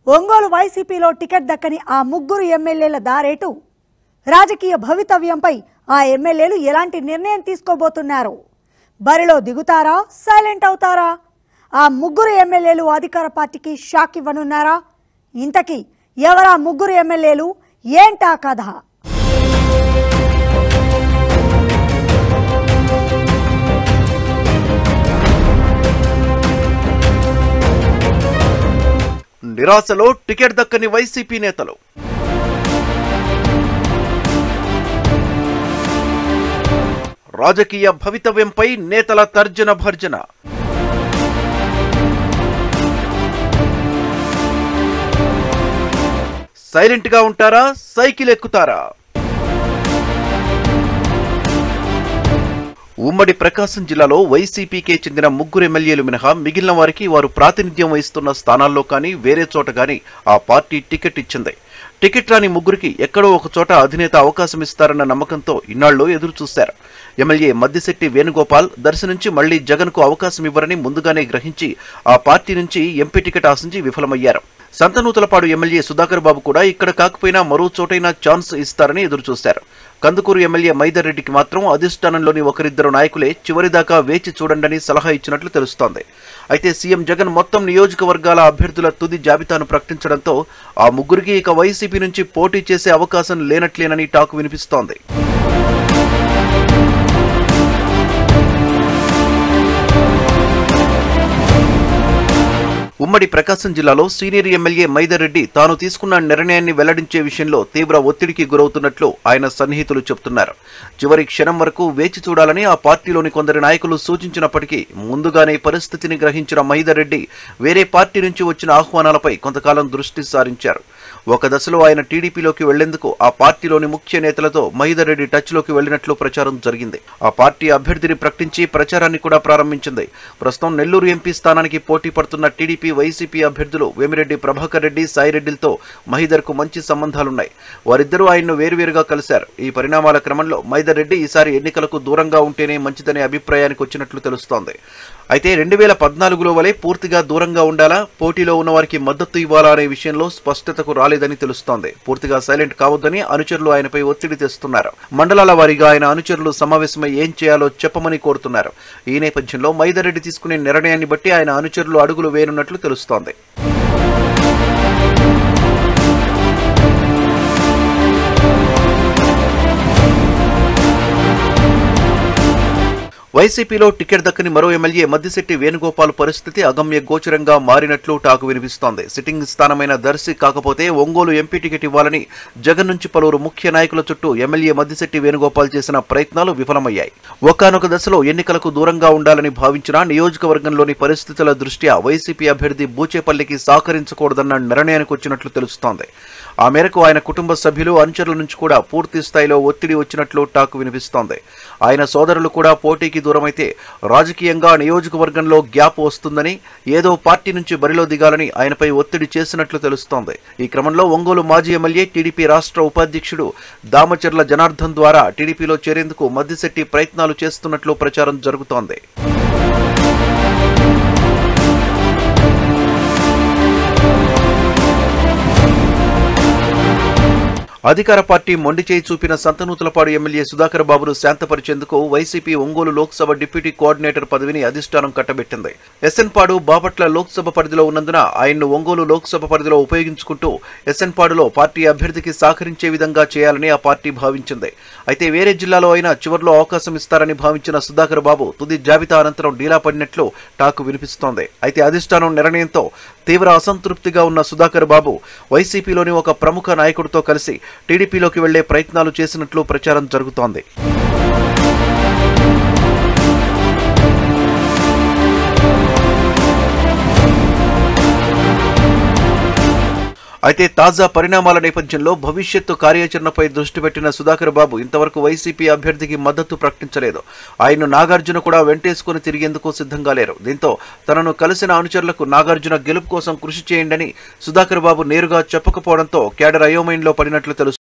ఒంగోలు వైసీపీలో టికెట్ దక్కని ఆ ముగ్గురు ఎమ్మెల్యేల దారేటు రాజకీయ భవితవ్యంపై ఆ ఎమ్మెల్యేలు ఎలాంటి నిర్ణయం తీసుకోబోతున్నారు బరిలో దిగుతారా సైలెంట్ అవుతారా ఆ ముగ్గురు ఎమ్మెల్యేలు అధికార పార్టీకి షాక్ ఇవ్వనున్నారా ఇంతకీ ఎవరా ముగ్గురు ఎమ్మెల్యేలు ఏంటా కథ నిరాశలో టికెట్ దక్కని వైసీపీ నేతలు రాజకీయ భవితవ్యంపై నేతల తర్జన భర్జన సైలెంట్ గా ఉంటారా సైకిల్ ఎక్కుతారా ఉమ్మడి ప్రకాశం జిల్లాలో వైసీపీకే చెందిన ముగ్గురు ఎమ్మెల్యేలు మినహా మిగిలిన వారికి వారు ప్రాతినిధ్యం వహిస్తున్న స్థానాల్లో కానీ వేరే చోట కానీ ఆ పార్టీ టికెట్ ఇచ్చింది టికెట్ రాని ముగ్గురికి ఎక్కడో ఒక చోట అధినేత అవకాశం ఇస్తారన్న నమ్మకంతో ఇన్నాళ్ళు ఎదురు చూశారు ఎమ్మెల్యే మద్దిశెట్టి వేణుగోపాల్ దర్శి నుంచి మళ్లీ జగన్కు అవకాశం ఇవ్వరని ముందుగానే గ్రహించి ఆ పార్టీ నుంచి ఎంపీ టికెట్ ఆశించి విఫలమయ్యారు సంతనూతలపాడు ఎమ్మెల్యే సుధాకర్ బాబు కూడా ఇక్కడ కాకపోయినా మరో చోటైనా ఛాన్స్ ఇస్తారని ఎదురుచూశారు కందుకూరు ఎమ్మెల్యే మైదర్ రెడ్డికి మాత్రం అధిష్టానంలోని ఒకరిద్దరు నాయకులే చివరిదాకా వేచి చూడండని సలహా ఇచ్చినట్లు తెలుస్తోంది అయితే సీఎం జగన్ మొత్తం నియోజకవర్గాల అభ్యర్థుల తుది జాబితాను ప్రకటించడంతో ఆ ముగ్గురికి ఇక వైసీపీ నుంచి పోటీ చేసే అవకాశం లేనట్లేనని టాక్ వినిపిస్తోంది ఉమ్మడి ప్రకాశం జిల్లాలో సీనియర్ ఎమ్మెల్యే మైదర్ రెడ్డి తాను తీసుకున్న నిర్ణయాన్ని వెల్లడించే విషయంలో తీవ్ర ఒత్తిడికి గురవుతున్నట్లు ఆయన సన్నిహితులు చెబుతున్నారు చివరి క్షణం వరకు వేచి చూడాలని ఆ పార్టీలోని కొందరు నాయకులు సూచించినప్పటికీ ముందుగానే పరిస్థితిని గ్రహించిన మైదర్ రెడ్డి వేరే పార్టీ నుంచి వచ్చిన ఆహ్వానాలపై కొంతకాలం దృష్టి సారించారు ఒక దశలో ఆయన టీడీపీలోకి వెళ్లేందుకు ఆ పార్టీలోని ముఖ్య నేతలతో మహిదర్ రెడ్డి టచ్లోకి వెళ్లినట్లు ప్రచారం జరిగింది ఆ పార్టీ అభ్యర్థిని ప్రకటించి ప్రచారాన్ని కూడా ప్రారంభించింది ప్రస్తుతం నెల్లూరు ఎంపీ స్థానానికి పోటీ పడుతున్న టీడీపీ వైసీపీ అభ్యర్థులు వేమిరెడ్డి ప్రభాకర్ రెడ్డి సాయిరెడ్డిలతో మహిదర్కు మంచి సంబంధాలున్నాయి వారిద్దరూ ఆయన్ను వేరువేరుగా కలిశారు ఈ పరిణామాల క్రమంలో మైదర్ రెడ్డి ఈసారి ఎన్నికలకు దూరంగా ఉంటేనే మంచిదనే అభిప్రాయానికి వచ్చినట్లు తెలుస్తోంది అయితే రెండు వేల పద్నాలుగులో వలె పూర్తిగా దూరంగా ఉండాలా పోటీలో ఉన్న వారికి మద్దతు ఇవ్వాలా అనే విషయంలో స్పష్టతకు రాలేదని తెలుస్తోంది పూర్తిగా సైలెంట్ కావద్దని అనుచరులు ఆయనపై ఒత్తిడి తెస్తున్నారు మండలాల వారీగా ఆయన అనుచరులు సమావేశమై ఏం చేయాలో చెప్పమని కోరుతున్నారు ఈ నేపథ్యంలో మైదరెడ్డి తీసుకునే నిర్ణయాన్ని బట్టి ఆయన అనుచరులు అడుగులు వేయనున్నట్లు తెలుస్తోంది వైసీపీలో టికెట్ దక్కని మరో ఎమ్మెల్యే మద్దిశెట్టి వేణుగోపాల్ పరిస్థితి అగమ్య గోచరంగా మారినట్లు టాకు వినిపిస్తోంది సిట్టింగ్ స్థానమైన దర్శి కాకపోతే ఒంగోలు ఎంపీ టికెట్ ఇవ్వాలని జగన్ నుంచి పలువురు ముఖ్య నాయకుల చుట్టూ ఎమ్మెల్యే మద్దిశెట్టి వేణుగోపాల్ చేసిన ప్రయత్నాలు విఫలమయ్యాయి ఒకానొక దశలో ఎన్నికలకు దూరంగా ఉండాలని భావించిన నియోజకవర్గంలోని పరిస్థితుల దృష్ట్యా వైసీపీ అభ్యర్థి బూచేపల్లికి సహకరించకూడదన్న నిర్ణయానికి వచ్చినట్లు తెలుస్తోంది ఆ మేరకు ఆయన కుటుంబ సభ్యులు అనుచరుల నుంచి కూడా పూర్తి స్థాయిలో ఒత్తిడి వచ్చినట్లు టాక్ వినిపిస్తోంది ఆయన సోదరులు కూడా పోటీకి దూరమైతే రాజకీయంగా నియోజకవర్గంలో గ్యాప్ వస్తుందని ఏదో పార్టీ నుంచి బరిలో దిగాలని ఆయనపై ఒత్తిడి చేసినట్లు తెలుస్తోంది ఈ క్రమంలో ఒంగోలు మాజీ ఎమ్మెల్యే టీడీపీ రాష్ట్ర ఉపాధ్యక్షుడు దామచర్ల జనార్దన్ ద్వారా టీడీపీలో చేరేందుకు మద్దిశెట్టి ప్రయత్నాలు చేస్తున్నట్లు ప్రచారం జరుగుతోంది అధికార పార్టీ మొండి చేయి చూపిన సంతనూతలపాడు ఎమ్మెల్యే సుధాకర్ బాబును శాంతపరిచేందుకు YCP Ongole Lok Sabha deputy coordinator పదవిని అధిష్టానం కట్టబెట్టింది ఎస్ఎన్పాడు బాపట్ల లోక్సభ పరిధిలో ఉన్నందున ఆయన్ను ఒంగోలు లోక్సభ పరిధిలో ఉపయోగించుకుంటూ ఎస్ఎన్పాడులో పార్టీ అభ్యర్థికి సహకరించే విధంగా చేయాలని ఆ పార్టీ భావించింది అయితే వేరే జిల్లాలో అయినా చివరిలో అవకాశం ఇస్తారని భావించిన సుధాకర్ బాబు తుది జాబితా అనంతరం డీలా పడినట్లు టాకు వినిపిస్తోంది అయితే అధిష్టానం నిర్ణయంతో తీవ్ర అసంతృప్తిగా ఉన్న సుధాకర్ బాబు వైసీపీలోని ఒక ప్రముఖ నాయకుడితో కలిసి టీడీపీలోకి వెళ్లే ప్రయత్నాలు చేసినట్లు ప్రచారం జరుగుతోంది అయితే తాజా పరిణామాల నేపథ్యంలో భవిష్యత్తు కార్యాచరణపై దృష్టి పెట్టిన సుధాకర్ బాబు ఇంతవరకు వైసీపీ అభ్యర్థికి మద్దతు ప్రకటించలేదు ఆయన్ను నాగార్జున కూడా వెంటేసుకుని తిరిగేందుకు సిద్ధంగా లేరు దీంతో తనను కలిసిన అనుచరులకు నాగార్జున గెలుపు కోసం కృషి చేయండని సుధాకర్ బాబు నేరుగా చెప్పకపోవడంతో క్యాడర్ అయోమయంలో పడినట్లు తెలుసు